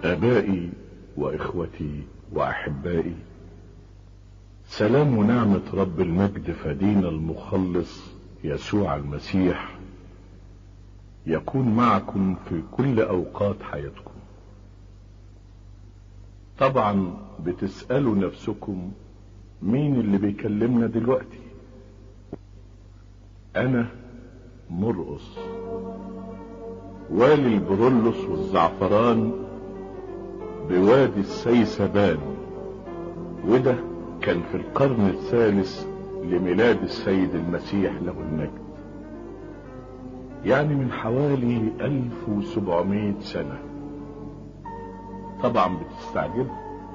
ابائي واخوتي واحبائي سلام ونعمة رب المجد فدينا المخلص يسوع المسيح يكون معكم في كل اوقات حياتكم طبعا بتسألوا نفسكم مين اللي بيكلمنا دلوقتي انا مرقص والي البرولوس والزعفران بوادي السيسبان وده كان في القرن الثالث لميلاد السيد المسيح له المجد يعني من حوالي 1700 سنة طبعا بتستعجب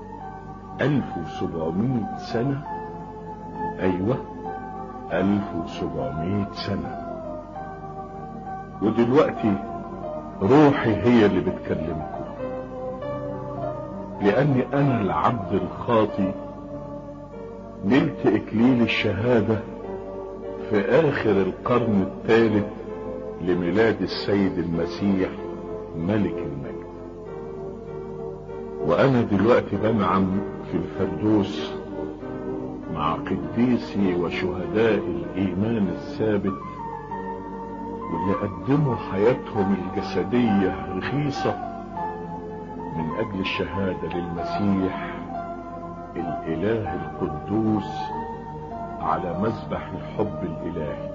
1700 سنة ايوه 1700 سنة ودلوقتي روحي هي اللي بتكلمكم لاني انا العبد الخاطي نلت اكليل الشهادة في اخر القرن الثالث لميلاد السيد المسيح ملك المجد وانا دلوقتي بنعم في الفردوس مع قديسي وشهداء الايمان الثابت واللي قدموا حياتهم الجسدية رخيصة من اجل الشهادة للمسيح الاله القدوس على مذبح الحب الالهي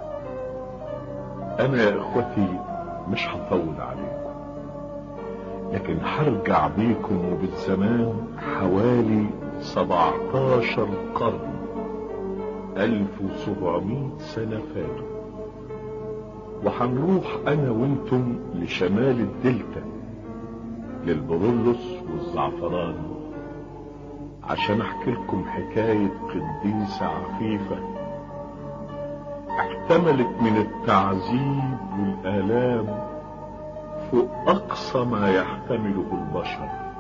انا يا اخوتي مش هطول عليكم لكن هرجع بيكم وبالزمان حوالي 17 قرن 1700 سنة فاتوا وهنروح انا وانتم لشمال الدلتا للبرولوس والزعفران عشان احكي لكم حكاية قديسة عفيفة احتملت من التعذيب والآلام فوق اقصى ما يحتمله البشر